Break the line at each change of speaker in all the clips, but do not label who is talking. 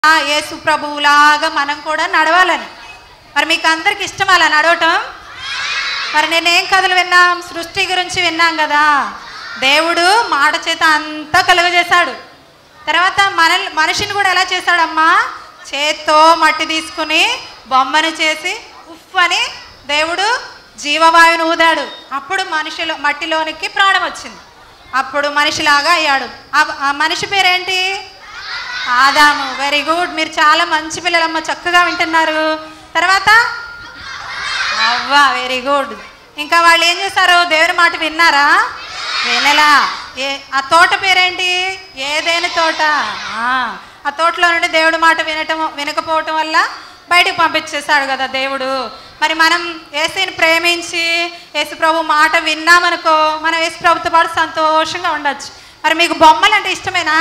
ఆ యేసు ప్రభువులాగా మనం కూడా నడవాలని మరి మీకు అందరికి ఇష్టం అలా నడవటం మరి నేనేం కథలు విన్నాం సృష్టి గురించి విన్నాం కదా దేవుడు మాట చేత అంతా కలుగజేశాడు తర్వాత మన మనిషిని కూడా ఎలా చేశాడమ్మా చేత్తో మట్టి తీసుకుని బొమ్మను చేసి ఉఫ్ అని దేవుడు జీవవాయువును ఊదాడు అప్పుడు మనిషిలో మట్టిలోనికి ప్రాణం వచ్చింది అప్పుడు మనిషిలాగా అయ్యాడు ఆ- ఆ మనిషి పేరేంటి ఆదాము వెరీ గుడ్ మీరు చాలా మంచి పిల్లలమ్మ చక్కగా వింటున్నారు తర్వాత అవ్వ వెరీ గుడ్ ఇంకా వాళ్ళు ఏం చేశారు దేవుని మాట విన్నారా వినలా ఏ ఆ తోట పేరేంటి ఏదేని తోట ఆ, ఆ తోటలో నుండి దేవుడి మాట వినటం వినకపోవటం వల్ల బయటకు పంపించేశాడు కదా దేవుడు మరి మనం ఏసీని ప్రేమించి యేసు ప్రభు మాట విన్నామనుకో మనం యేసు ప్రభుతో పాటు సంతోషంగా ఉండొచ్చు మరి మీకు బొమ్మలు అంటే ఇష్టమేనా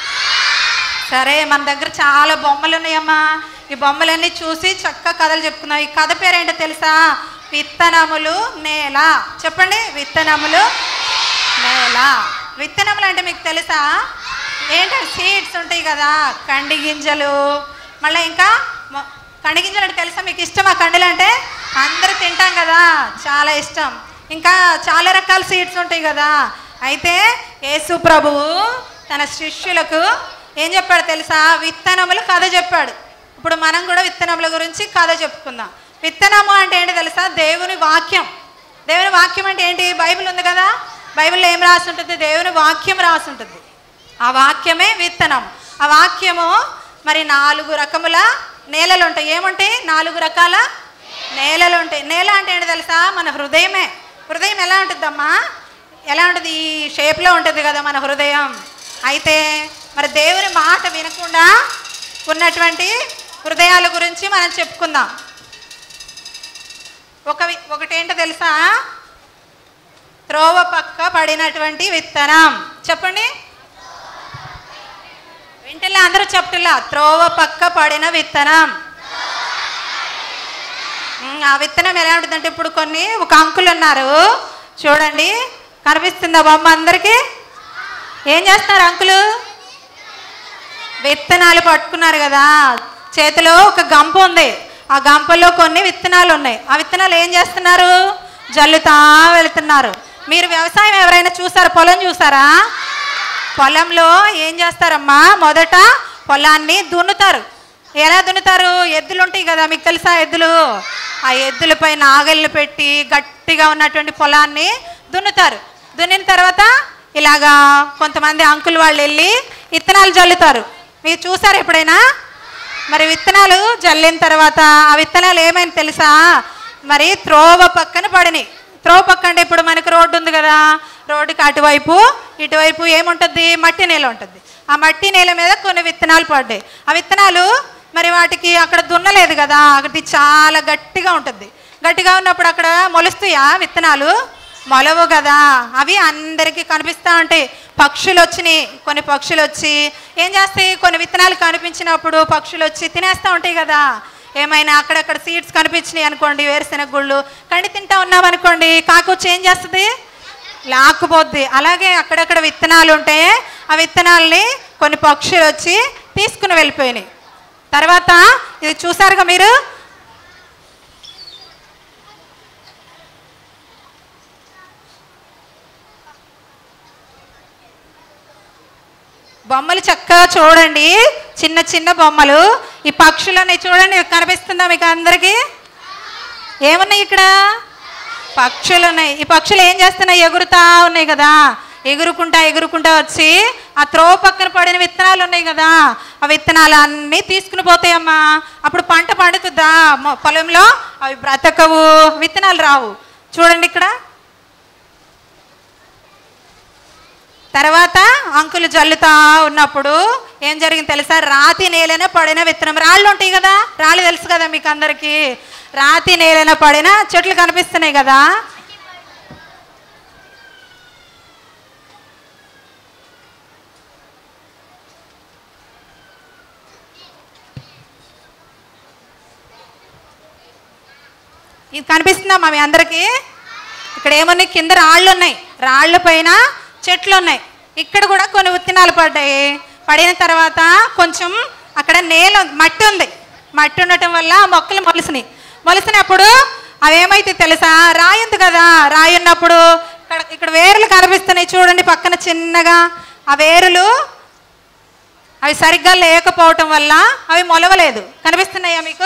సరే మన దగ్గర చాలా బొమ్మలు ఉన్నాయమ్మా ఈ బొమ్మలన్నీ చూసి చక్కగా కథలు చెప్పుకుందాం ఈ కథ పేరేంటో తెలుసా విత్తనములు నేల చెప్పండి విత్తనములు నేల విత్తనములు అంటే మీకు తెలుసా ఏంటి సీడ్స్ ఉంటాయి కదా కండి గింజలు మళ్ళీ ఇంకా మొ- కండి గింజలు అంటే తెలుసా మీకు ఇష్టమా కండులు అంటే అందరూ తింటాం కదా చాలా ఇష్టం ఇంకా చాలా రకాల సీడ్స్ ఉంటాయి కదా అయితే యేసు ప్రభువు తన శిష్యులకు ఏం చెప్పాడు తెలుసా విత్తనములు కథ చెప్పాడు ఇప్పుడు మనం కూడా విత్తనముల గురించి కథ చెప్పుకుందాం విత్తనము అంటే ఏంటి తెలుసా దేవుని వాక్యం దేవుని వాక్యం అంటే ఏంటి బైబిల్ ఉంది కదా బైబిల్లో ఏం రాసి ఉంటుంది దేవుని వాక్యం రాసి ఉంటుంది ఆ వాక్యమే విత్తనం ఆ వాక్యము మరి నాలుగు రకముల నేలలు ఉంటాయి ఏముంటాయి నాలుగు రకాల నేలలు ఉంటాయి నేల అంటే ఏంటి తెలుసా మన హృదయమే హృదయం ఎలా ఉంటుందమ్మా ఎలా ఉంటుంది ఈ షేప్లో ఉంటుంది కదా మన హృదయం అయితే మరి దేవుని మాట వినకుండా ఉన్నటువంటి హృదయాల గురించి మనం చెప్పుకుందాం ఒక వి- ఒకటేంటో తెలుసా త్రోవ పక్క పడినటువంటి విత్తనం చెప్పండి వింటలే అందరూ చెప్తులా త్రోవ పక్క పడిన విత్తనం ఉమ్, ఆ విత్తనం ఎలా ఉంటుందంటే ఇప్పుడు కొన్ని ఒక అంకులు ఉన్నారు చూడండి కనిపిస్తుందా బొమ్మ అందరికీ ఏం చేస్తున్నారు అంకులు విత్తనాలు పట్టుకున్నారు కదా చేతిలో ఒక గంప ఉంది ఆ గంపలో కొన్ని విత్తనాలు ఉన్నాయి ఆ విత్తనాలు ఏం చేస్తున్నారు జల్లుతా వెళుతున్నారు మీరు వ్యవసాయం ఎవరైనా చూసారా పొలం చూసారా పొలంలో ఏం చేస్తారమ్మా మొదట పొలాన్ని దున్నుతారు ఎలా దున్నుతారు ఎద్దులు ఉంటాయి కదా మీకు తెలుసా ఎద్దులు ఆ ఎద్దులపై నాగళ్ళు పెట్టి గట్టిగా ఉన్నటువంటి పొలాన్ని దున్నుతారు దున్నిన తర్వాత ఇలాగా కొంతమంది అంకుల్ వాళ్ళు వెళ్ళి విత్తనాలు జల్లుతారు మీరు చూసారు ఎప్పుడైనా మరి విత్తనాలు జల్లిన తర్వాత ఆ విత్తనాలు ఏమైంది తెలుసా మరి త్రోవ పక్కన పడినాయి త్రోవ పక్క అంటే ఇప్పుడు మనకి రోడ్డు ఉంది కదా రోడ్డుకి అటువైపు ఇటువైపు ఏముంటుంది మట్టి నేల ఉంటుంది ఆ మట్టి నేల మీద కొన్ని విత్తనాలు పడ్డాయి ఆ విత్తనాలు మరి వాటికి అక్కడ దున్నలేదు కదా అక్కడి చాలా గట్టిగా ఉంటుంది గట్టిగా ఉన్నప్పుడు అక్కడ మొలుస్తాయా విత్తనాలు మొలవు కదా అవి అందరికీ కనిపిస్తూ ఉంటాయి పక్షులు వచ్చినాయి కొన్ని పక్షులు వచ్చి ఏం చేస్తాయి కొన్ని విత్తనాలు కనిపించినప్పుడు పక్షులు వచ్చి తినేస్తూ ఉంటాయి కదా ఏమైనా అక్కడక్కడ సీడ్స్ కనిపించినాయి అనుకోండి వేరుశెనగ గుళ్ళు కండి తింటా ఉన్నాం అనుకోండి కాకొచ్చి ఏం చేస్తుంది లాక్కుపోద్ది అలాగే అక్కడక్కడ విత్తనాలు ఉంటే ఆ విత్తనాలని కొన్ని పక్షులు వచ్చి తీసుకుని వెళ్ళిపోయినాయి తర్వాత ఇది చూసారుగా మీరు బొమ్మలు చక్కగా చూడండి చిన్న చిన్న బొమ్మలు ఈ పక్షులని చూడండి కనిపిస్తుందా మీకు అందరికీ ఏమున్నాయి ఇక్కడ పక్షులు ఉన్నాయి ఈ పక్షులు ఏం చేస్తున్నాయి ఎగురుతా ఉన్నాయి కదా ఎగురుకుంటా ఎగురుకుంటా వచ్చి ఆ త్రో పక్కన పడిన విత్తనాలు ఉన్నాయి కదా ఆ విత్తనాలు అన్నీ తీసుకుని పోతాయమ్మా అప్పుడు పంట పండుతుందా మొ- పొలంలో అవి బ్రతకవు విత్తనాలు రావు చూడండి ఇక్కడ తర్వాత అంకులు జల్లుతా ఉన్నప్పుడు ఏం జరిగింది తెలుసా రాతి నేలన పడిన విత్తనం రాళ్ళు ఉంటాయి కదా రాళ్ళు తెలుసు కదా మీకు అందరికీ రాతి నేలన పడిన చెట్లు కనిపిస్తున్నాయి కదా ఇది కనిపిస్తుందా మా మీ అందరికీ ఇక్కడ ఏమున్నాయి కింద రాళ్ళు ఉన్నాయి రాళ్ళ పైన చెట్లు ఉన్నాయి ఇక్కడ కూడా కొన్ని విత్తనాలు పడ్డాయి పడిన తర్వాత కొంచెం అక్కడ నేల మట్టి ఉంది మట్టి ఉండటం వల్ల ఆ మొక్కలు మొలిసినాయి మొలిసినప్పుడు అవి ఏమైతే తెలుసా రాయి ఉంది కదా రాయి ఉన్నప్పుడు ఇక్కడ ఇక్కడ వేరులు కనిపిస్తున్నాయి చూడండి పక్కన చిన్నగా ఆ వేరులు అవి సరిగ్గా లేకపోవటం వల్ల అవి మొలవలేదు కనిపిస్తున్నాయా మీకు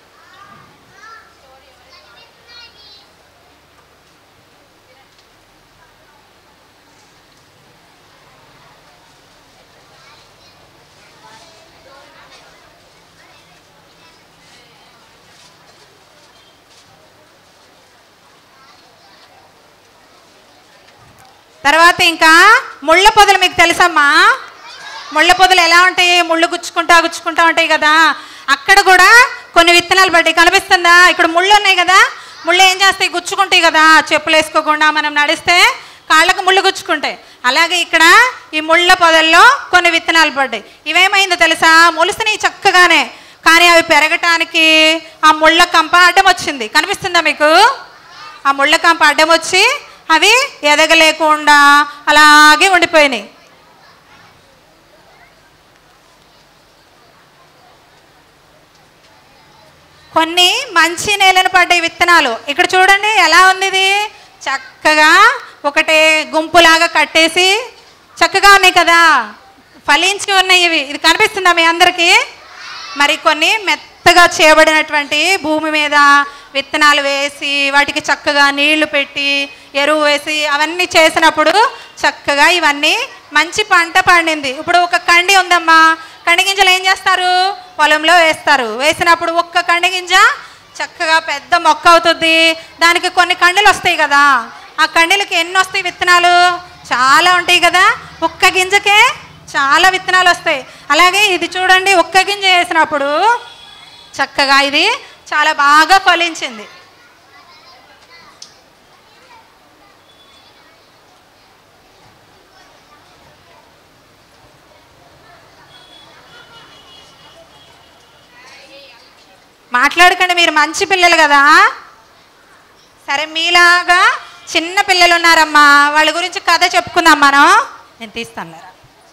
తర్వాత ఇంకా ముళ్ళ పొదలు మీకు తెలుసమ్మా ముళ్ళ పొదలు ఎలా ఉంటాయి ముళ్ళు గుచ్చుకుంటా గుచ్చుకుంటా ఉంటాయి కదా అక్కడ కూడా కొన్ని విత్తనాలు పడ్డాయి కనిపిస్తుందా ఇక్కడ ముళ్ళు ఉన్నాయి కదా ముళ్ళు ఏం చేస్తాయి గుచ్చుకుంటాయి కదా చెప్పులు వేసుకోకుండా మనం నడిస్తే కాళ్ళకు ముళ్ళు గుచ్చుకుంటాయి అలాగే ఇక్కడ ఈ ముళ్ళ పొదల్లో కొన్ని విత్తనాలు పడ్డాయి ఇవేమైందో తెలుసా మొలుస్తున్నాయి చక్కగానే కానీ అవి పెరగటానికి ఆ ముళ్ళ కంప అడ్డం వచ్చింది కనిపిస్తుందా మీకు ఆ ముళ్ళ కంప అడ్డం వచ్చి అవి ఎదగలేకుండా అలాగే ఉండిపోయినాయి కొన్ని మంచి నేలను పడ్డ విత్తనాలు ఇక్కడ చూడండి ఎలా ఉంది ఇది చక్కగా ఒకటే గుంపులాగా కట్టేసి చక్కగా ఉన్నాయి కదా ఫలించి ఉన్నాయి ఇవి ఇది కనిపిస్తుందా మీ అందరికీ మరి కొన్ని మెత్తగా చేయబడినటువంటి భూమి మీద విత్తనాలు వేసి వాటికి చక్కగా నీళ్లు పెట్టి ఎరువు వేసి అవన్నీ చేసినప్పుడు చక్కగా ఇవన్నీ మంచి పంట పండింది ఇప్పుడు ఒక కండి ఉందమ్మా కండి గింజలు ఏం చేస్తారు పొలంలో వేస్తారు వేసినప్పుడు ఒక్క కండి గింజ చక్కగా పెద్ద మొక్క అవుతుంది దానికి కొన్ని కండలు వస్తాయి కదా ఆ కండలకి ఎన్ని వస్తాయి విత్తనాలు చాలా ఉంటాయి కదా ఒక్క గింజకే చాలా విత్తనాలు వస్తాయి అలాగే ఇది చూడండి ఒక్క గింజ వేసినప్పుడు చక్కగా ఇది చాలా బాగా ఫలించింది మాట్లాడకండి మీరు మంచి పిల్లలు కదా సరే మీలాగా చిన్న పిల్లలు ఉన్నారమ్మా వాళ్ళ గురించి కథ చెప్పుకుందాం మనం నేను తీస్తాను లేరా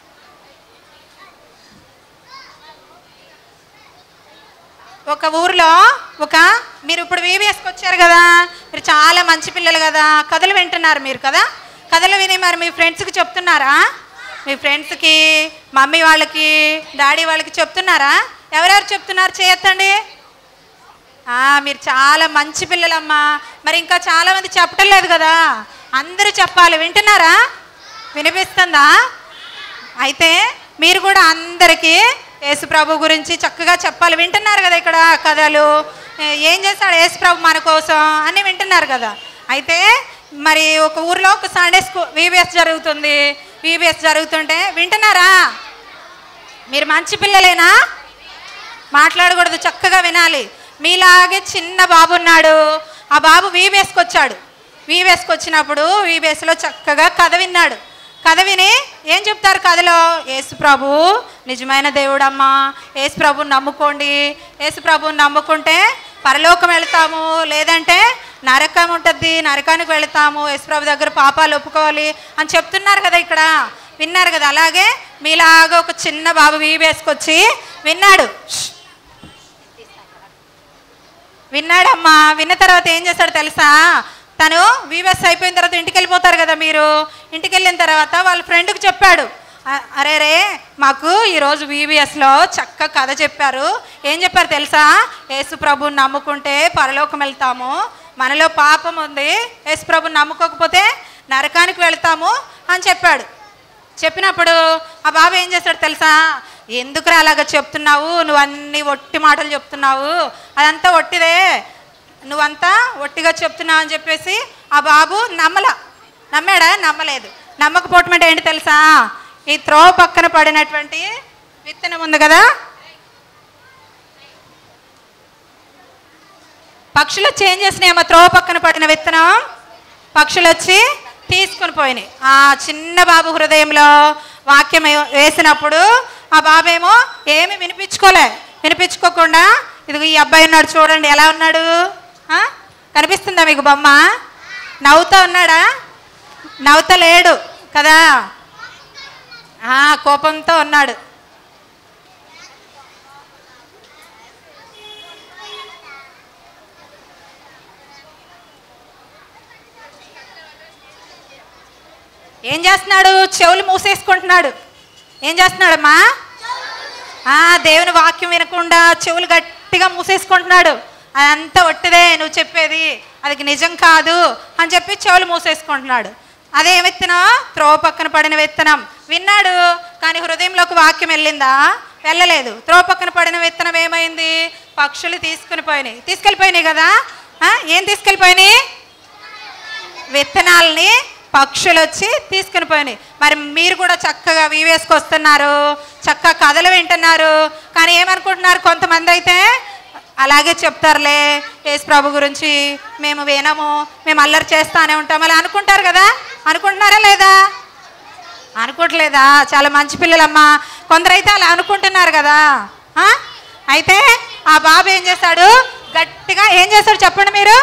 ఒక ఊర్లో ఒక మీరు ఇప్పుడు వీవీఎస్కి వచ్చారు కదా మీరు చాలా మంచి పిల్లలు కదా కథలు వింటున్నారు మీరు కదా కథలు విని మరి మీ ఫ్రెండ్స్కి చెప్తున్నారా మీ ఫ్రెండ్స్కి మమ్మీ వాళ్ళకి డాడీ వాళ్ళకి చెప్తున్నారా ఎవరెవరు చెప్తున్నారు చేయొద్దండి ఆ, మీరు చాలా మంచి పిల్లలమ్మా మరి ఇంకా చాలా మంది చెప్పటం లేదు కదా అందరూ చెప్పాలి వింటున్నారా వినిపిస్తుందా అయితే మీరు కూడా అందరికీ యేసుప్రభు గురించి చక్కగా చెప్పాలి వింటున్నారు కదా ఇక్కడ కథలు ఏ- ఏం చేస్తాడు యేసుప్రభు మన కోసం అని వింటున్నారు కదా అయితే మరి ఒక ఊర్లో ఒక సండే స్కూల్ వీబీఎస్ జరుగుతుంది వీబీఎస్ జరుగుతుంటే వింటున్నారా మీరు మంచి పిల్లలేనా మాట్లాడకూడదు చక్కగా వినాలి మీలాగే చిన్న బాబు ఉన్నాడు ఆ బాబు వీబీఎస్కి వచ్చాడు వీబీఎస్కి వచ్చినప్పుడు వీబీఎస్లో చక్కగా కథ విన్నాడు కథ విని ఏం చెప్తారు కథలో యేసు ప్రభు నిజమైన దేవుడమ్మా యేసు ప్రభుని నమ్ముకోండి యేసు ప్రభుని నమ్ముకుంటే పరలోకం వెళ్తాము లేదంటే నరకం ఉంటుంది నరకానికి వెళ్తాము యేసు ప్రభు దగ్గర పాపాలు ఒప్పుకోవాలి అని చెప్తున్నారు కదా ఇక్కడ విన్నారు కదా అలాగే మీలాగా ఒక చిన్న బాబు వీబీఎస్కి వచ్చి విన్నాడు ష్. విన్నాడమ్మా విన్న తర్వాత ఏం చేస్తాడు తెలుసా తను వీవెస్ అయిపోయిన తర్వాత ఇంటికి వెళ్ళిపోతారు కదా మీరు ఇంటికి వెళ్ళిన తర్వాత వాళ్ళ ఫ్రెండ్కి చెప్పాడు "అ- అరే రే మాకు ఈరోజు వీవీఎస్లో చక్క కథ చెప్పారు ఏం చెప్పారు తెలుసా యేసు ప్రభుని నమ్ముకుంటే పరలోకం వెళ్తాము మనలో పాపం ఉంది యేసు ప్రభుని నమ్ముకోకపోతే నరకానికి వెళ్తాము అని చెప్పాడు చెప్పినప్పుడు ఆ బాబు ఏం చేస్తాడు తెలుసా ఎందుకురా అలాగ చెప్తున్నావు నువ్వు అన్ని ఒట్టి మాటలు చెప్తున్నావు అదంతా ఒట్టిదే నువ్వంతా ఒట్టిగా చెప్తున్నావు అని చెప్పేసి ఆ బాబు నమ్మల నమ్మాడా నమ్మలేదు నమ్మకపోవటం అంటే ఏంటి తెలుసా ఈ త్రో పక్కన పడినటువంటి విత్తనం ఉంది కదా పక్షులు చేంజ్ చేసినాయేమో త్రోవ పక్కన పడిన విత్తనం పక్షులు వచ్చి తీసుకుని పోయినాయి ఆ చిన్న బాబు హృదయంలో వాక్యం ఏ- వేసినప్పుడు ఆ బాబేమో ఏమి వినిపించుకోలే వినిపించుకోకుండా ఇదిగో ఈ అబ్బాయి ఉన్నాడు చూడండి ఎలా ఉన్నాడు ఆ? కనిపిస్తుందా మీకు బొమ్మ నవ్వుతా ఉన్నాడా నవ్వుతా లేడు కదా ఆ, కోపంతో ఉన్నాడు ఏం చేస్తున్నాడు చెవులు మూసేసుకుంటున్నాడు ఏం చేస్తున్నాడమ్మా ఆ దేవుని వాక్యం వినకుండా చెవులు గట్టిగా మూసేసుకుంటున్నాడు అదంతా ఒట్టిదే నువ్వు చెప్పేది అది నిజం కాదు అని చెప్పి చెవులు మూసేసుకుంటున్నాడు అదే విత్తనం త్రోవ పక్కన పడిన విత్తనం విన్నాడు కానీ హృదయంలోకి వాక్యం వెళ్ళిందా వెళ్ళలేదు త్రోవ పక్కన పడిన విత్తనం ఏమైంది పక్షులు తీసుకుని పోయినాయి తీసుకెళ్ళిపోయినాయి కదా ఆ, ఏం తీసుకెళ్ళిపోయినాయి విత్తనాలని పక్షులు వచ్చి తీసుకుని పోయినాయి మరి మీరు కూడా చక్కగా వీవేసుకొస్తున్నారు చక్కగా కథలు వింటున్నారు కానీ ఏమనుకుంటున్నారు కొంతమంది అయితే అలాగే చెప్తారులే యేసు ప్రభు గురించి మేము వినము మేము అల్లరి చేస్తానే ఉంటాం అలా అనుకుంటారు కదా అనుకుంటున్నారా లేదా అనుకోవట్లేదా చాలా మంచి పిల్లలమ్మా కొందరైతే అలా అనుకుంటున్నారు కదా ఆ? అయితే ఆ బాబు ఏం చేశాడు గట్టిగా ఏం చేశాడు చెప్పండి మీరు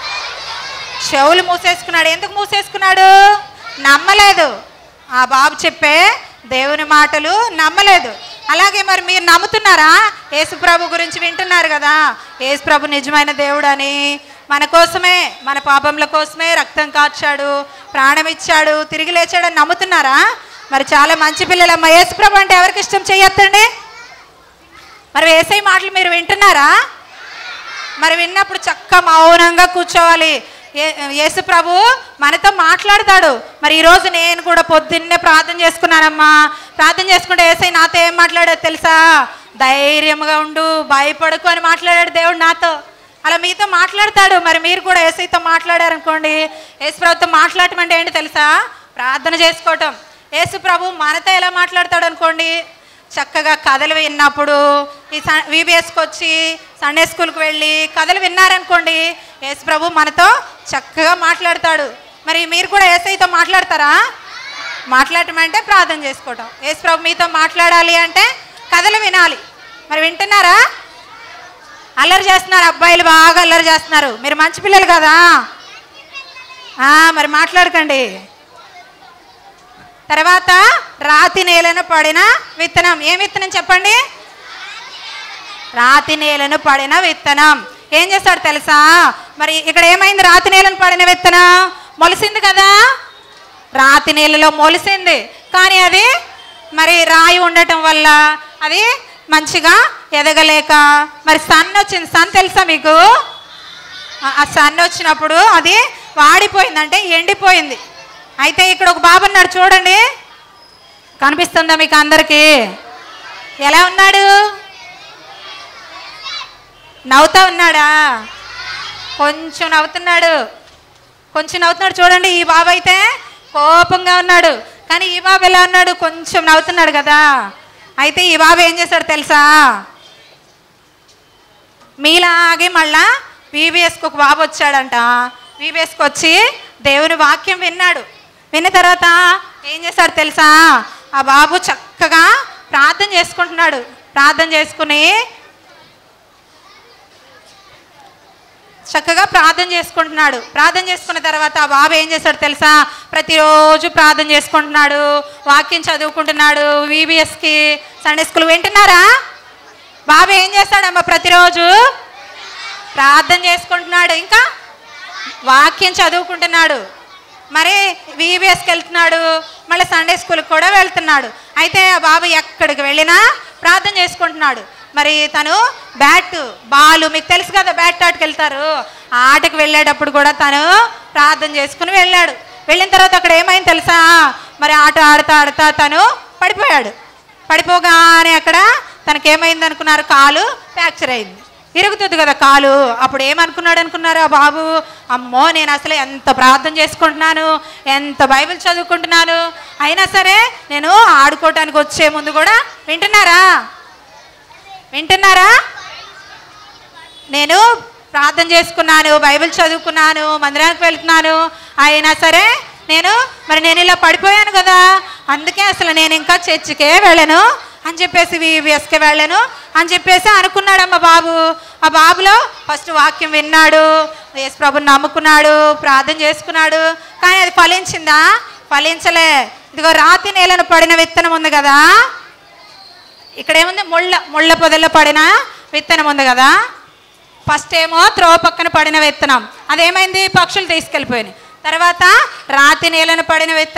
చెవులు మూసేసుకున్నాడు ఎందుకు మూసేసుకున్నాడు నమ్మలేదు ఆ బాబు చెప్పే దేవుని మాటలు నమ్మలేదు అలాగే మరి మీరు నమ్ముతున్నారా యేసుప్రభు గురించి వింటున్నారు కదా యేసుప్రభు నిజమైన దేవుడు అని మన కోసమే మన పాపంల కోసమే రక్తం కార్చాడు ప్రాణం ఇచ్చాడు తిరిగి లేచాడని నమ్ముతున్నారా మరి చాలా మంచి పిల్లలమ్మ యేసుప్రభు అంటే ఎవరికి ఇష్టం చేయొద్దండి మరి వేసే మాటలు మీరు వింటున్నారా మరి విన్నప్పుడు చక్క మౌనంగా కూర్చోవాలి ఏ యేసు ప్రభు మనతో మాట్లాడతాడు మరి ఈరోజు నేను కూడా పొద్దున్నే ప్రార్థన చేసుకున్నానమ్మా ప్రార్థన చేసుకుంటే ఏసై నాతో ఏం మాట్లాడాడు తెలుసా ధైర్యంగా ఉండు భయపడకు అని మాట్లాడాడు దేవుడు నాతో అలా మీతో మాట్లాడతాడు మరి మీరు కూడా ఏసైతో మాట్లాడారనుకోండి యేసు ప్రభుతో మాట్లాడటం అంటే ఏంటి తెలుసా ప్రార్థన చేసుకోవటం యేసు ప్రభు మనతో ఎలా మాట్లాడతాడు అనుకోండి చక్కగా కథలు విన్నప్పుడు ఈ వీబీఎస్కి వచ్చి సండే స్కూల్కి వెళ్ళి కథలు విన్నారనుకోండి యేసు ప్రభు మనతో చక్కగా మాట్లాడతాడు మరి మీరు కూడా ఏసైతో మాట్లాడతారా మాట్లాడటం అంటే ప్రార్థన చేసుకోవటం యేసు ప్రభు మీతో మాట్లాడాలి అంటే కథలు వినాలి మరి వింటున్నారా అల్లరి చేస్తున్నారు అబ్బాయిలు బాగా అల్లరి చేస్తున్నారు మీరు మంచి పిల్లలు కదా ఆ, మరి మాట్లాడకండి తర్వాత రాతి నేలను పడిన విత్తనం ఏం విత్తనం చెప్పండి రాతి నేలను పడిన విత్తనం ఏం చేస్తాడు తెలుసా మరి ఇక్కడ ఏమైంది రాతి నేలను పడిన విత్తనం మొలిసింది కదా రాతి నేలలో మొలిసింది కానీ అది మరి రాయి ఉండటం వల్ల అది మంచిగా ఎదగలేక మరి సన్ వచ్చింది సన్ తెలుసా మీకు ఆ- ఆ సన్ వచ్చినప్పుడు అది వాడిపోయింది అంటే ఎండిపోయింది అయితే ఇక్కడ ఒక బాబు ఉన్నాడు చూడండి కనిపిస్తుందా మీకు అందరికీ ఎలా ఉన్నాడు నవ్వుతా ఉన్నాడా కొంచెం నవ్వుతున్నాడు కొంచెం నవ్వుతున్నాడు చూడండి ఈ బాబు అయితే కోపంగా ఉన్నాడు కానీ ఈ బాబు ఎలా ఉన్నాడు కొంచెం నవ్వుతున్నాడు కదా అయితే ఈ బాబు ఏం చేశాడు తెలుసా మీలాగే మళ్ళా వీబీఎస్కి ఒక బాబు వచ్చాడంట వీబీఎస్కి వచ్చి దేవుని వాక్యం విన్నాడు విన్న తర్వాత ఏం చేశాడు తెలుసా ఆ బాబు చక్కగా ప్రార్థన చేసుకుంటున్నాడు ప్రార్థన చేసుకుని చక్కగా ప్రార్థన చేసుకుంటున్నాడు ప్రార్థన చేసుకున్న తర్వాత ఆ బాబు ఏం చేశాడు తెలుసా ప్రతిరోజు ప్రార్థన చేసుకుంటున్నాడు వాక్యం చదువుకుంటున్నాడు వీబీఎస్కి సండే స్కూల్ వింటున్నారా బాబు ఏం చేస్తాడమ్మా ప్రతిరోజు ప్రార్థన చేసుకుంటున్నాడు ఇంకా వాక్యం చదువుకుంటున్నాడు మరి వీబీఎస్కి వెళ్తున్నాడు మళ్ళీ సండే స్కూల్కి కూడా వెళ్తున్నాడు అయితే ఆ బాబు ఎక్కడికి వెళ్ళినా ప్రార్థన చేసుకుంటున్నాడు మరి తను బ్యాట్ బాలు మీకు తెలుసు కదా బ్యాట్ ఆటకి వెళ్తారు ఆ ఆటకి వెళ్ళేటప్పుడు కూడా తను ప్రార్థన చేసుకుని వెళ్ళాడు వెళ్ళిన తర్వాత అక్కడ ఏమైంది తెలుసా మరి ఆట ఆడుతా ఆడుతా తను పడిపోయాడు పడిపోగానే అక్కడ తనకేమైంది అనుకున్నారు కాలు ఫ్రాక్చర్ అయింది ఇరుగుతుంది కదా కాలు అప్పుడు ఏమనుకున్నాడు అనుకున్నారు ఆ బాబు అమ్మో నేను అసలు ఎంత ప్రార్థన చేసుకుంటున్నాను ఎంత బైబిల్ చదువుకుంటున్నాను అయినా సరే నేను ఆడుకోవటానికి వచ్చే ముందు కూడా వింటున్నారా వింటున్నారా నేను ప్రార్థన చేసుకున్నాను బైబిల్ చదువుకున్నాను మందిరానికి వెళ్తున్నాను అయినా సరే నేను మరి నేను ఇలా పడిపోయాను కదా అందుకే అసలు నేను ఇంకా చర్చికే వెళ్ళను అని చెప్పేసి వివిఎస్కే వెళ్ళను అని చెప్పేసి అనుకున్నాడమ్మ బాబు ఆ బాబులో ఫస్ట్ వాక్యం విన్నాడు యేసు ప్రభుని నమ్ముకున్నాడు ప్రార్థన చేసుకున్నాడు కానీ అది ఫలించిందా ఫలించలే ఇదిగో రాతి నేలను పడిన విత్తనం ఉంది కదా ఇక్కడ ఏముంది ముళ్ళ ముళ్ళ పొదల్లో పడిన విత్తనం ఉంది కదా ఫస్ట్ ఏమో త్రోవ పక్కన పడిన విత్తనం అదేమైంది పక్షులు తీసుకెళ్ళిపోయినాయి తర్వాత రాతి నేలను పడిన విత్తనం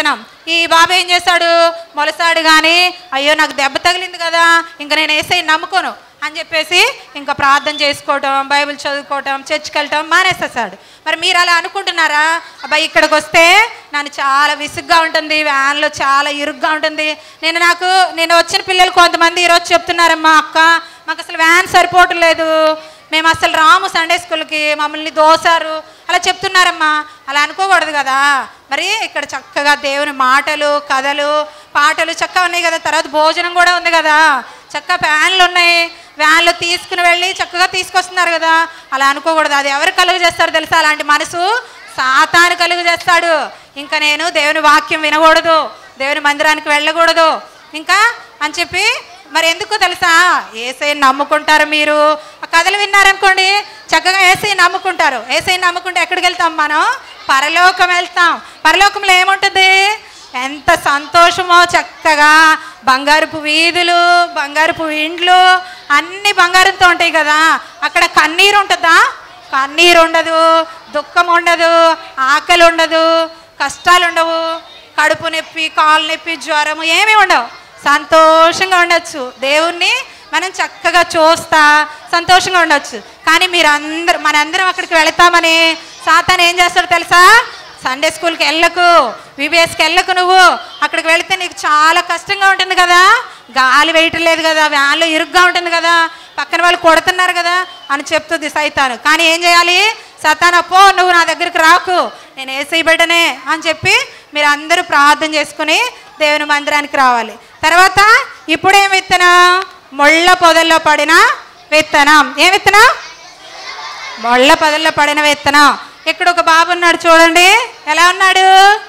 ఈ బాబు ఏం చేశాడు మొలసాడు కానీ అయ్యో నాకు దెబ్బ తగిలింది కదా ఇంకా నేను వేసే నమ్ముకోను అని చెప్పేసి ఇంకా ప్రార్థన చేసుకోవటం బైబిల్ చదువుకోవటం చర్చ్కి వెళ్ళటం మానేసేసాడు మరి మీరు అలా అనుకుంటున్నారా అబ్బాయి ఇక్కడికి వస్తే నన్ను చాలా విసుగ్గా ఉంటుంది వ్యాన్లో చాలా ఇరుగ్గా ఉంటుంది నేను నాకు నేను వచ్చిన పిల్లలు కొంతమంది ఈరోజు చెప్తున్నారమ్మా అక్క మాకు అసలు వ్యాన్ సరిపోవటం లేదు మేము అసలు రాము సండే స్కూల్కి మమ్మల్ని దోసారు అలా చెప్తున్నారమ్మా అలా అనుకోకూడదు కదా మరి ఇక్కడ చక్కగా దేవుని మాటలు కథలు పాటలు చక్కగా ఉన్నాయి కదా తర్వాత భోజనం కూడా ఉంది కదా చక్కగా ఫ్యాన్లు ఉన్నాయి వ్యాన్లో తీసుకుని వెళ్ళి చక్కగా తీసుకొస్తున్నారు కదా అలా అనుకోకూడదు అది ఎవరు కలుగు చేస్తారు తెలుసా అలాంటి మనసు సాతాను కలుగు చేస్తాడు ఇంకా నేను దేవుని వాక్యం వినకూడదు దేవుని మందిరానికి వెళ్ళకూడదు ఇంకా అని చెప్పి మరి ఎందుకు తెలుసా ఏసై నమ్ముకుంటారు మీరు ఆ కథలు విన్నారనుకోండి చక్కగా ఏసై నమ్ముకుంటారు ఏసై నమ్ముకుంటే ఎక్కడికి వెళ్తాం మనం పరలోకం వెళ్తాం పరలోకంలో ఏముంటుంది ఎంత సంతోషమో చక్కగా బంగారుపు వీధులు బంగారుపు ఇండ్లు అన్ని బంగారంతో ఉంటాయి కదా అక్కడ కన్నీరు ఉంటుందా కన్నీరు ఉండదు దుఃఖం ఉండదు ఆకలి ఉండదు కష్టాలు ఉండవు కడుపు నొప్పి కాలు నొప్పి జ్వరము ఏమీ ఉండవు సంతోషంగా ఉండొచ్చు దేవుణ్ణి మనం చక్కగా చూస్తా సంతోషంగా ఉండొచ్చు కానీ మీరు అందరు మనందరం అక్కడికి వెళతామని సాతాన్ ఏం చేస్తాడో తెలుసా సండే స్కూల్కి వెళ్ళకు విబిఎస్కి వెళ్ళకు నువ్వు అక్కడికి వెళితే నీకు చాలా కష్టంగా ఉంటుంది కదా గాలి వేయటం లేదు కదా వ్యాన్లో ఇరుగ్గా ఉంటుంది కదా పక్కన వాళ్ళు కొడుతున్నారు కదా అని చెప్తుంది సైతాను కానీ ఏం చేయాలి సతాన్ అప్పో నువ్వు నా దగ్గరికి రాకు నేను ఏసై బిడ్డనే అని చెప్పి మీరు అందరూ ప్రార్థన చేసుకుని దేవుని మందిరానికి రావాలి తర్వాత ఇప్పుడేం విత్తనం మొళ్ళ పొదల్లో పడిన విత్తనం ఏం విత్తనం మొళ్ళ పొదల్లో పడిన విత్తనం ఇక్కడ ఒక బాబు ఉన్నాడు చూడండి ఎలా ఉన్నాడు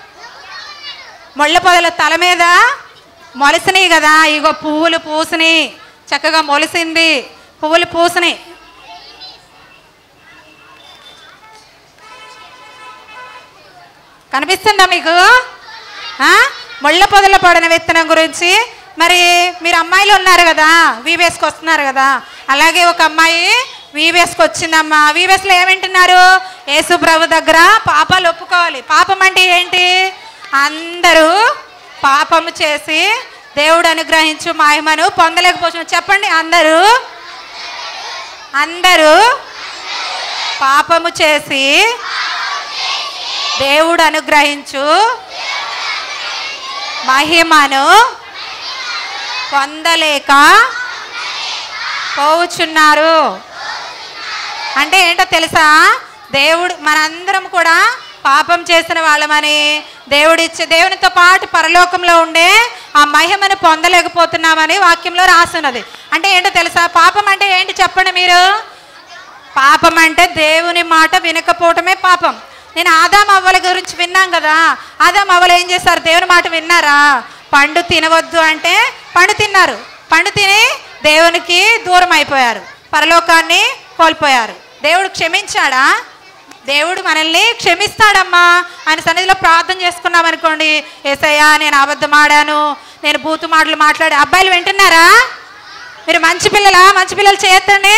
మొళ్ళ పొదల తల మీద మొలసినాయి కదా ఇగో పువ్వులు పూసినాయి చక్కగా మొలిసింది పువ్వులు పూసినాయి కనిపిస్తుందా మీకు ఆ? ముళ్ళ పొదలో పడిన విత్తనం గురించి మరి మీరు అమ్మాయిలు ఉన్నారు కదా వీవేస్కి వస్తున్నారు కదా అలాగే ఒక అమ్మాయి వీవేస్కి వచ్చిందమ్మా వీవేస్లో ఏమింటున్నారు యేసు ప్రభు దగ్గర పాపాలు ఒప్పుకోవాలి పాపం అంటే ఏంటి అందరూ పాపము చేసి దేవుడు అనుగ్రహించు మహిమను పొందలేకపోతున్నారు చెప్పండి అందరూ అందరూ పాపము చేసి దేవుడు అనుగ్రహించు మహిమను పొందలేక పోవుచున్నారు అంటే ఏంటో తెలుసా దేవుడు మనందరం కూడా పాపం చేసిన వాళ్ళమని దేవుడిచ్చే దేవునితో పాటు పరలోకంలో ఉండే ఆ మహిమను పొందలేకపోతున్నామని వాక్యంలో రాసున్నది అంటే ఏంటో తెలుసా పాపం అంటే ఏంటి చెప్పండి మీరు పాపం అంటే దేవుని మాట వినకపోవటమే పాపం నేను ఆదాం అవ్వల గురించి విన్నాం కదా ఆదాం అవ్వలు ఏం చేశారు దేవుని మాట విన్నారా పండు తినవద్దు అంటే పండు తిన్నారు పండు తిని దేవునికి దూరం అయిపోయారు పరలోకాన్ని కోల్పోయారు దేవుడు క్షమించాడా దేవుడు మనల్ని క్షమిస్తాడమ్మా ఆయన సన్నిధిలో ప్రార్థన చేసుకున్నాం అనుకోండి ఏసయ్యా నేను అబద్ధం ఆడాను నేను బూతు మాటలు మాట్లాడి అబ్బాయిలు వింటున్నారా మీరు మంచి పిల్లలా మంచి పిల్లలు చేయొద్దండి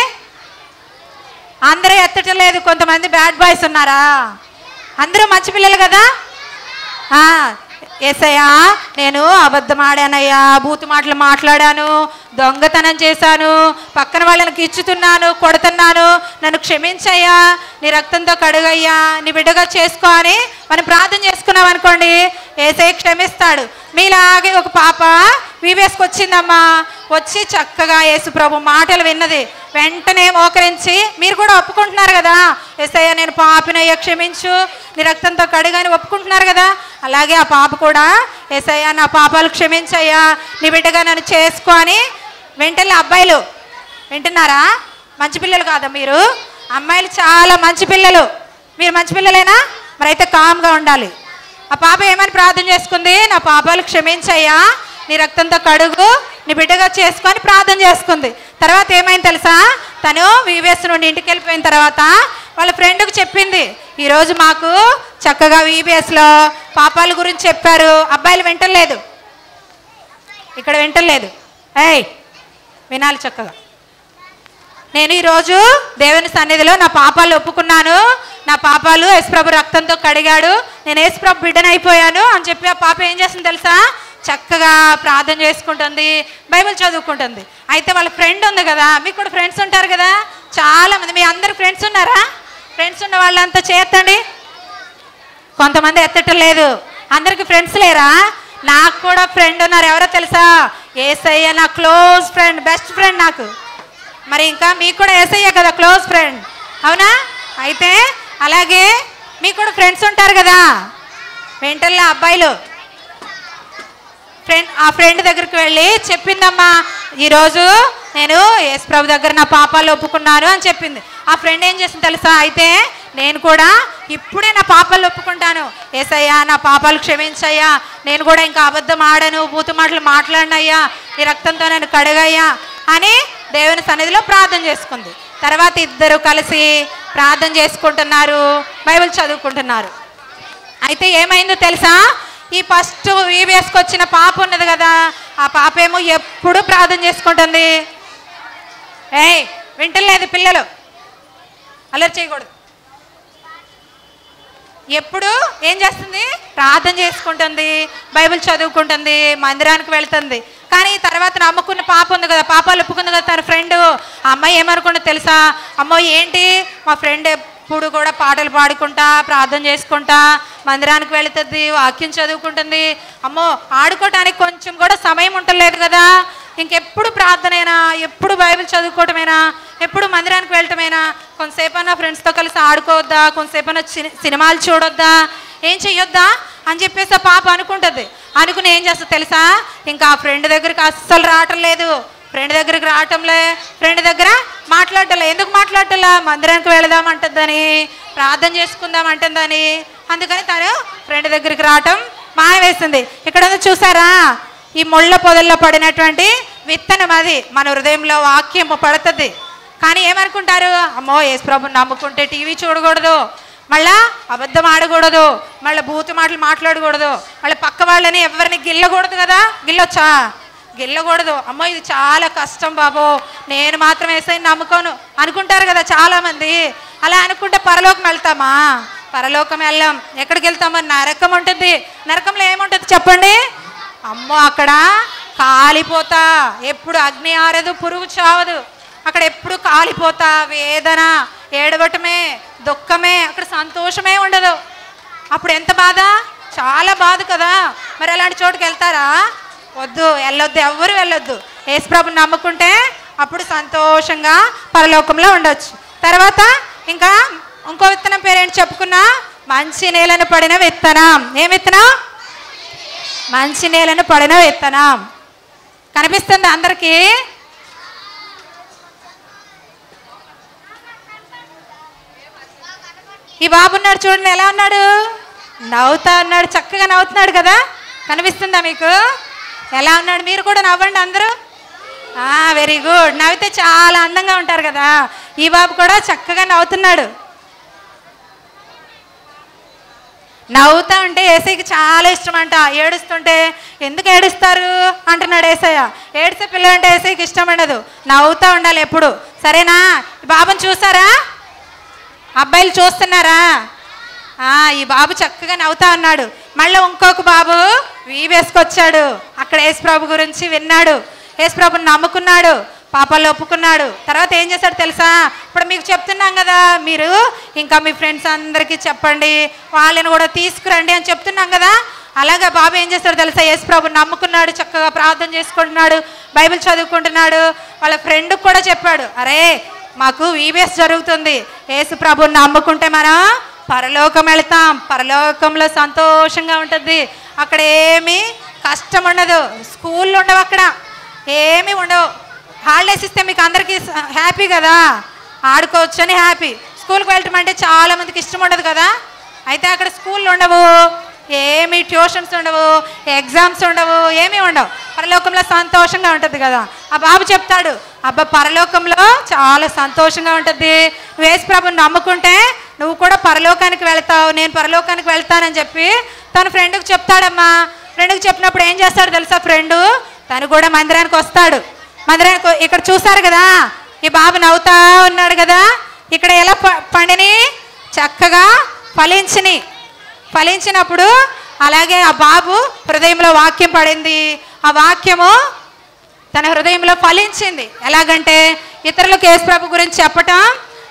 అందరూ ఎత్తటం లేదు కొంతమంది బ్యాడ్ బాయ్స్ ఉన్నారా అందరూ మంచి పిల్లలు కదా ఆ, ఏసయ్యా నేను అబద్ధం ఆడానయ్యా బూతు మాటలు మాట్లాడాను దొంగతనం చేశాను పక్కన వాళ్ళకి ఇచ్చుతున్నాను కొడుతున్నాను నన్ను క్షమించయ్యా నీ రక్తంతో కడుగయ్యా నీ బిడ్డగా చేసుకో అని మనం ప్రార్థన చేసుకున్నాం అనుకోండి ఏసై క్షమిస్తాడు మీలాగే ఒక పాప వీవేస్కి వచ్చిందమ్మా వచ్చి చక్కగా యేసు ప్రభు మాటలు విన్నది వెంటనే మోకరించి మీరు కూడా ఒప్పుకుంటున్నారు కదా ఎస్ఐయా నేను పాపినయ్యా క్షమించు నీ రక్తంతో కడుగని ఒప్పుకుంటున్నారు కదా అలాగే ఆ పాప కూడా ఎస్ఐయా నా పాపాలు క్షమించయ్యా నీ బిడ్డగా నన్ను చేసుకో అని వెంటనే అబ్బాయిలు వింటున్నారా మంచి పిల్లలు కాదా మీరు అమ్మాయిలు చాలా మంచి పిల్లలు మీరు మంచి పిల్లలేనా మరి అయితే కామ్గా ఉండాలి ఆ పాప ఏమని ప్రార్థన చేసుకుంది నా పాపాలు క్షమించయ్యా నీ రక్తంతో కడుగు నీ బిడ్డగా చేసుకొని ప్రార్థన చేసుకుంది తర్వాత ఏమైంది తెలుసా తను వీవీఎస్ నుండి ఇంటికి వెళ్ళిపోయిన తర్వాత వాళ్ళ ఫ్రెండ్కి చెప్పింది ఈరోజు మాకు చక్కగా వీబీఎస్లో పాపాల గురించి చెప్పారు అబ్బాయిలు వింటలేదు ఇక్కడ వింటలేదు ఏయ్ వినాలి చక్కగా నేను ఈరోజు దేవుని సన్నిధిలో నా పాపాలు ఒప్పుకున్నాను నా పాపాలు యేసుప్రభు రక్తంతో కడిగాడు నేను యేసుప్రభు బిడ్డనైపోయాను అని చెప్పి ఆ పాప ఏం చేస్తుంది తెలుసా చక్కగా ప్రార్థన చేసుకుంటుంది బైబిల్ చదువుకుంటుంది అయితే వాళ్ళ ఫ్రెండ్ ఉంది కదా మీకు కూడా ఫ్రెండ్స్ ఉంటారు కదా చాలా మంది మీ అందరు ఫ్రెండ్స్ ఉన్నారా ఫ్రెండ్స్ ఉన్న వాళ్ళంతా చేస్తండి కొంతమంది ఎత్తటం లేదు అందరికి ఫ్రెండ్స్ లేరా నాకు కూడా ఫ్రెండ్ ఉన్నారు ఎవరో తెలుసా ఏసయ్య నా క్లోజ్ ఫ్రెండ్ బెస్ట్ ఫ్రెండ్ నాకు మరి ఇంకా మీకు కూడా ఏసయ్య కదా క్లోజ్ ఫ్రెండ్ అవునా అయితే అలాగే మీకు కూడా ఫ్రెండ్స్ ఉంటారు కదా వెంటల్లో అబ్బాయిలు ఫ్రెండ్ ఆ ఫ్రెండ్ దగ్గరికి వెళ్ళి చెప్పిందమ్మా ఈరోజు నేను యేసు ప్రభు దగ్గర నా పాపాలు ఒప్పుకున్నాను అని చెప్పింది ఆ ఫ్రెండ్ ఏం చేసింది తెలుసా అయితే నేను కూడా ఇప్పుడే నా పాపాలు ఒప్పుకుంటాను ఏసయ్యా నా పాపాలు క్షమించయ్యా నేను కూడా ఇంకా అబద్ధం ఆడను బూతు మాటలు మాట్లాడినయ్యా ఈ రక్తంతో నేను కడగయ్యా అని దేవుని సన్నిధిలో ప్రార్థన చేసుకుంది తర్వాత ఇద్దరు కలిసి ప్రార్థన చేసుకుంటున్నారు బైబిల్ చదువుకుంటున్నారు అయితే ఏమైందో తెలుసా ఈ ఫస్ట్ ఈవీఎస్కి వచ్చిన పాప ఉన్నది కదా ఆ పాప ఏమో ఎప్పుడు ప్రార్థన చేసుకుంటుంది ఏయ్ వింటలేదు పిల్లలు అలర్ట్ చేయకూడదు ఎప్పుడు ఏం చేస్తుంది ప్రార్థన చేసుకుంటుంది బైబిల్ చదువుకుంటుంది మందిరానికి వెళ్తుంది కానీ తర్వాత నమ్ముకున్న పాప ఉంది కదా పాపాలు ఒప్పుకుంది కదా తన ఫ్రెండ్ అమ్మాయి ఏమనుకుంటుంది తెలుసా అమ్మో ఏంటి మా ఫ్రెండ్ ఎప్పుడు కూడా పాటలు పాడుకుంటా ప్రార్థన చేసుకుంటా మందిరానికి వెళుతుంది వాక్యం చదువుకుంటుంది అమ్మో ఆడుకోవటానికి కొంచెం కూడా సమయం ఉండలేదు కదా ఇంకెప్పుడు ప్రార్థనైనా ఎప్పుడు బైబిల్ చదువుకోవటమేనా ఎప్పుడు మందిరానికి వెళ్ళటమేనా కొంతసేపన్నా ఫ్రెండ్స్తో కలిసి ఆడుకోవద్దా కొంతసేపన్నా సి- సినిమాలు చూడొద్దా ఏం చెయ్యొద్దా అని చెప్పేసి ఆ పాప అనుకుంటుంది అనుకుని ఏం చేస్తుంది తెలుసా ఇంకా ఆ ఫ్రెండ్ దగ్గరికి అస్సలు రావటం లేదు ఫ్రెండ్ దగ్గరికి రావటంలే ఫ్రెండ్ దగ్గర మాట్లాడటలే ఎందుకు మాట్లాడటలా మందిరానికి వెళదాం అంటుందని ప్రార్థన చేసుకుందాం అంటుందని అందుకని తను ఫ్రెండ్ దగ్గరికి రావటం మానేసింది ఇక్కడ ఉంది చూసారా ఈ ముళ్ళ పొదల్లో పడినటువంటి విత్తనం అది మన హృదయంలో వాక్యం పడుతుంది కానీ ఏమనుకుంటారు అమ్మో యేసు ప్రభుని నమ్ముకుంటే టీవీ చూడకూడదు మళ్ళా అబద్ధం ఆడకూడదు మళ్ళీ బూతు మాటలు మాట్లాడకూడదు మళ్ళీ పక్క వాళ్ళని ఎవరిని గిల్లకూడదు కదా గిల్లొచ్చా గిల్లకూడదు అమ్మో ఇది చాలా కష్టం బాబు నేను మాత్రం వేసే నమ్ముకోను అనుకుంటారు కదా చాలా మంది అలా అనుకుంటే పరలోకం వెళ్తామా పరలోకం వెళ్ళాం ఎక్కడికి వెళ్తామో నరకం ఉంటుంది నరకంలో ఏముంటుంది చెప్పండి అమ్మో అక్కడ కాలిపోతా ఎప్పుడు అగ్ని ఆరదు పురుగు చావదు అక్కడ ఎప్పుడు కాలిపోతా వేదన ఏడవటమే దుఃఖమే అక్కడ సంతోషమే ఉండదు అప్పుడు ఎంత బాధ చాలా బాధ కదా మరి అలాంటి చోటుకి వెళ్తారా వద్దు వెళ్ళొద్దు ఎవ్వరు వెళ్ళొద్దు యేసుప్రభుని నమ్ముకుంటే అప్పుడు సంతోషంగా పరలోకంలో ఉండొచ్చు తర్వాత ఇంకా ఇంకో విత్తనం పేరేంటి చెప్పుకున్నా మంచి నేలను పడిన విత్తనం ఏం విత్తనం మంచి నేలను పడిన విత్తనం కనిపిస్తుంది అందరికీ ఈ బాబు ఉన్నాడు చూడండి ఎలా ఉన్నాడు నవ్వుతా ఉన్నాడు చక్కగా నవ్వుతున్నాడు కదా కనిపిస్తుందా మీకు ఎలా ఉన్నాడు మీరు కూడా నవ్వండి అందరూ వెరీ గుడ్ నవ్వితే చాలా అందంగా ఉంటారు కదా ఈ బాబు కూడా చక్కగా నవ్వుతున్నాడు నవ్వుతా ఉంటే ఏసైకి చాలా ఇష్టం అంట ఏడుస్తుంటే ఎందుకు ఏడుస్తారు అంటున్నాడు ఏసయ్య ఏడిస్తే పిల్లలు అంటే ఏసైకి ఇష్టం ఉండదు నవ్వుతా ఉండాలి ఎప్పుడు సరేనా ఈ బాబుని చూసారా అబ్బాయిలు చూస్తున్నారా ఆ, ఈ బాబు చక్కగా నవ్వుతా ఉన్నాడు మళ్ళీ ఇంకొక బాబు వీవేసుకొచ్చాడు అక్కడ యేసుప్రభు గురించి విన్నాడు యేసుప్రభుని నమ్ముకున్నాడు పాపాలు ఒప్పుకున్నాడు తర్వాత ఏం చేశాడు తెలుసా ఇప్పుడు మీకు చెప్తున్నాం కదా మీరు ఇంకా మీ ఫ్రెండ్స్ అందరికీ చెప్పండి వాళ్ళని కూడా తీసుకురండి అని చెప్తున్నాం కదా అలాగా బాబు ఏం చేస్తాడు తెలుసా యేసు ప్రభు నమ్ముకున్నాడు చక్కగా ప్రార్థన చేసుకుంటున్నాడు బైబిల్ చదువుకుంటున్నాడు వాళ్ళ ఫ్రెండ్ కూడా చెప్పాడు అరే మాకు వీబీఎస్ జరుగుతుంది యేసు ప్రభుని నమ్ముకుంటే మనం పరలోకం వెళ్తాం పరలోకంలో సంతోషంగా ఉంటుంది అక్కడ ఏమీ కష్టం ఉండదు స్కూళ్ళు ఉండవు అక్కడ ఏమీ ఉండవు హాలిడేస్ ఇస్తే మీకు అందరికీ స- హ్యాపీ కదా ఆడుకోవచ్చు అని హ్యాపీ స్కూల్కి వెళ్ళటం అంటే చాలా మందికి ఇష్టం ఉండదు కదా అయితే అక్కడ స్కూళ్ళు ఉండవు ఏమి ట్యూషన్స్ ఉండవు ఎగ్జామ్స్ ఉండవు ఏమీ ఉండవు పరలోకంలో సంతోషంగా ఉంటుంది కదా ఆ బాబు చెప్తాడు అబ్బా పరలోకంలో చాలా సంతోషంగా ఉంటుంది నువ్వు యేసు ప్రభుని నమ్ముకుంటే నువ్వు కూడా పరలోకానికి వెళ్తావు నేను పరలోకానికి వెళ్తానని చెప్పి తన ఫ్రెండ్కి చెప్తాడమ్మా ఫ్రెండ్కి చెప్పినప్పుడు ఏం చేస్తాడు తెలుసా ఫ్రెండు తను కూడా మందిరానికి వస్తాడు మందిరానికి ఇక్కడ చూసారు కదా ఈ బాబు నవ్వుతా ఉన్నాడు కదా ఇక్కడ ఎలా ప- పండిని చక్కగా ఫలించిని ఫలించినప్పుడు అలాగే ఆ బాబు హృదయంలో వాక్యం పడింది ఆ వాక్యము తన హృదయంలో ఫలించింది ఎలాగంటే ఇతరులకు యేసుప్రభు గురించి చెప్పటం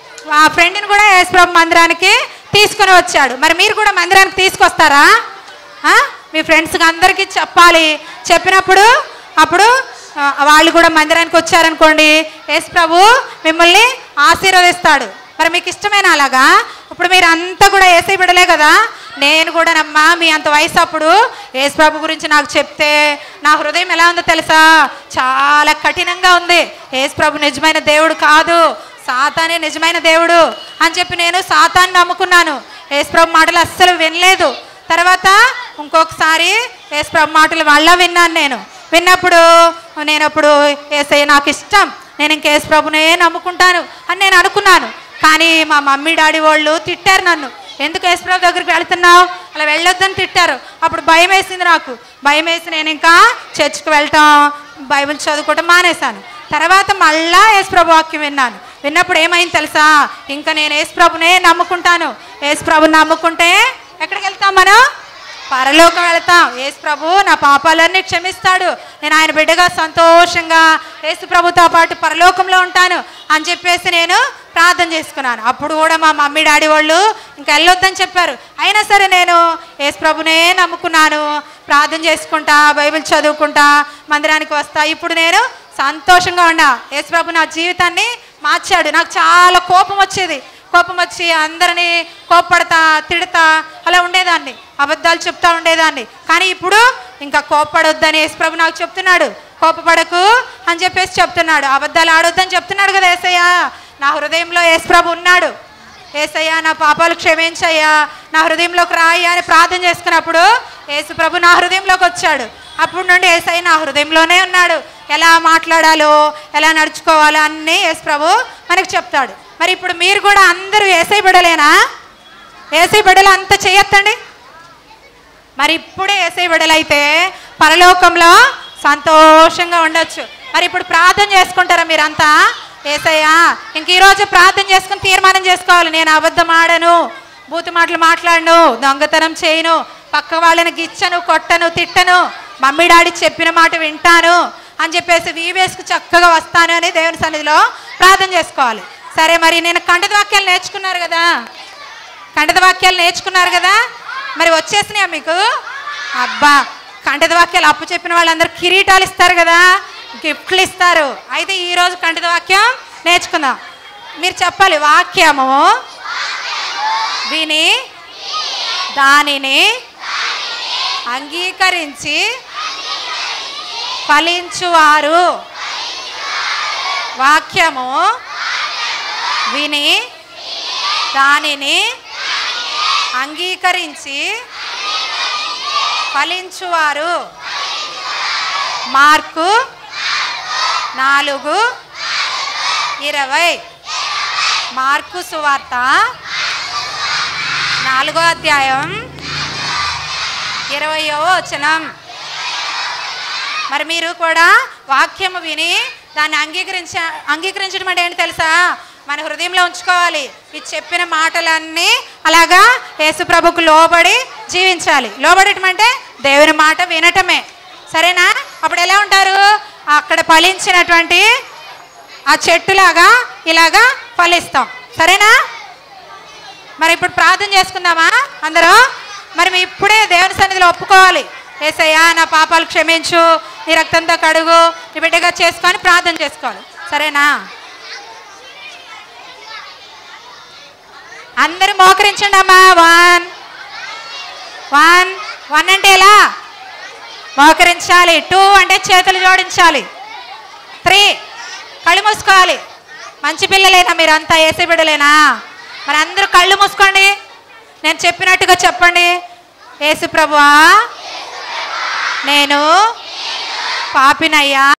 ఆ ఫ్రెండ్ని కూడా యేసుప్రభు మందిరానికి తీసుకుని వచ్చాడు మరి మీరు కూడా మందిరానికి తీసుకొస్తారా ఆ? మీ ఫ్రెండ్స్కి అందరికీ చెప్పాలి చెప్పినప్పుడు అప్పుడు ఆ, వాళ్ళు కూడా మందిరానికి వచ్చారనుకోండి యేసుప్రభు మిమ్మల్ని ఆశీర్వదిస్తాడు మరి మీకు ఇష్టమైన అలాగా ఇప్పుడు మీరు అంతా కూడా ఏసై బిడలే కదా నేను కూడా నమ్మా మీ అంత వయసు అప్పుడు యేసుప్రభు గురించి నాకు చెప్తే నా హృదయం ఎలా ఉందో తెలుసా చాలా కఠినంగా ఉంది యేసుప్రభు నిజమైన దేవుడు కాదు సాతానే నిజమైన దేవుడు అని చెప్పి నేను సాతాన్ని నమ్ముకున్నాను యేసుప్రభు మాటలు అస్సలు వినలేదు తర్వాత ఇంకొకసారి యేసుప్రభు మాటలు మళ్ళా విన్నాను నేను విన్నప్పుడు నేను అప్పుడు ఏసయ్య నాకు ఇష్టం నేను ఇంక యేసుప్రభునే నమ్ముకుంటాను అని నేను అనుకున్నాను కానీ మా మమ్మీ డాడీ వాళ్ళు తిట్టారు నన్ను ఎందుకు యేసుప్రభు దగ్గరికి వెళ్తున్నావు అలా వెళ్ళొద్దని తిట్టారు అప్పుడు భయం వేసింది నాకు భయం వేసి నేను ఇంకా చర్చ్కి వెళ్ళటం బైబిల్ చదువుకోవటం మానేశాను తర్వాత మళ్ళా యేసుప్రభు వాక్యం విన్నాను విన్నప్పుడు ఏమైంది తెలుసా ఇంకా నేను యేసుప్రభునే నమ్ముకుంటాను యేసుప్రభుని నమ్ముకుంటే ఎక్కడికి వెళ్తాం మనం పరలోకం వెళ్తాం యేసు ప్రభు నా పాపాలన్నీ క్షమిస్తాడు నేను ఆయన బిడ్డగా సంతోషంగా యేసు ప్రభుతో పాటు పరలోకంలో ఉంటాను అని చెప్పేసి నేను ప్రార్థన చేసుకున్నాను అప్పుడు కూడా మా మమ్మీ డాడీ వాళ్ళు ఇంకా వెళ్ళొద్దని చెప్పారు అయినా సరే నేను యేసు ప్రభునే నమ్ముకున్నాను ప్రార్థన చేసుకుంటా బైబిల్ చదువుకుంటా మందిరానికి వస్తా ఇప్పుడు నేను సంతోషంగా ఉన్నా యేసు ప్రభు నా జీవితాన్ని మార్చాడు నాకు చాలా కోపం వచ్చేది కోపం వచ్చి అందరినీ కోప్పడతా తిడతా అలా ఉండేదాన్ని అబద్ధాలు చెప్తా ఉండేదాన్ని కానీ ఇప్పుడు ఇంకా కోప్పడొద్దని యేసుప్రభు నాకు చెప్తున్నాడు కోపపడకు అని చెప్పేసి చెప్తున్నాడు అబద్ధాలు ఆడొద్దని చెప్తున్నాడు కదా ఏసయ్య నా హృదయంలో యేసుప్రభు ఉన్నాడు ఏసయ్యా నా పాపాలు క్షమించయ్యా నా హృదయంలోకి రాయ్యా అని ప్రార్థన చేసుకున్నప్పుడు యేసు ప్రభు నా హృదయంలోకి వచ్చాడు అప్పుడు నుండి ఏసయ్య నా హృదయంలోనే ఉన్నాడు ఎలా మాట్లాడాలో ఎలా నడుచుకోవాలో అన్నీ యేసు ప్రభు మనకు చెప్తాడు మరి ఇప్పుడు మీరు కూడా అందరూ ఏసై బిడలేనా ఏసై బిడలు అంత చేయొద్దండి మరి ఇప్పుడే ఏసై బిడలైతే పరలోకంలో సంతోషంగా ఉండొచ్చు మరి ఇప్పుడు ప్రార్థన చేసుకుంటారా మీరంతా ఏసయ్యా ఇంక ఈరోజు ప్రార్థన చేసుకుని తీర్మానం చేసుకోవాలి నేను అబద్ధం ఆడను బూతు మాటలు మాట్లాడను దొంగతనం చేయను పక్క వాళ్ళని గిచ్చను కొట్టను తిట్టను మమ్మీ డాడీ చెప్పిన మాట వింటాను అని చెప్పేసి వీవేసుకు చక్కగా వస్తాను అని దేవుని సన్నిధిలో ప్రార్థన చేసుకోవాలి సరే మరి నేను కంటద వాక్యాలు నేర్చుకున్నారు కదా కంటద వాక్యాలు నేర్చుకున్నారు కదా మరి వచ్చేసినాయా మీకు అబ్బా కంటద వాక్యాలు అప్పు చెప్పిన వాళ్ళందరూ కిరీటాలు ఇస్తారు కదా గిఫ్ట్లు ఇస్తారు అయితే ఈరోజు కంటద వాక్యం నేర్చుకుందాం మీరు చెప్పాలి వాక్యము విని దానిని అంగీకరించి ఫలించువారు వాక్యము విని దానిని అంగీకరించి ఫలించువారు మార్కు నాలుగు ఇరవై మార్కు సువార్త నాలుగో అధ్యాయం ఇరవయో వచనం మరి మీరు కూడా వాక్యము విని దాన్ని అంగీకరించ అంగీకరించడం అంటే ఏంటి తెలుసా మన హృదయంలో ఉంచుకోవాలి ఈ చెప్పిన మాటలన్నీ అలాగా యేసుప్రభుకు లోబడి జీవించాలి లోబడటం అంటే దేవుని మాట వినటమే సరేనా అప్పుడు ఎలా ఉంటారు అక్కడ ఫలించినటువంటి ఆ చెట్టులాగా ఇలాగా ఫలిస్తాం సరేనా మరి ఇప్పుడు ప్రార్థన చేసుకుందామా అందరూ మరి మీ ఇప్పుడే దేవుని సన్నిధిలో ఒప్పుకోవాలి ఏసయ్యా నా పాపాలు క్షమించు నీ రక్తంతో కడుగు నీ బిడ్డగా చేసుకొని ప్రార్థన చేసుకోవాలి సరేనా అందరూ మోకరించండి అమ్మా వన్ వన్ వన్ అంటే ఎలా మోకరించాలి టూ అంటే చేతులు జోడించాలి త్రీ కళ్ళు మూసుకోవాలి మంచి పిల్లలేనా మీరంతా ఏసే బిడ్డలేనా మరి అందరూ కళ్ళు మూసుకోండి నేను చెప్పినట్టుగా చెప్పండి యేసు ప్రభువా నేను పాపినయ్యా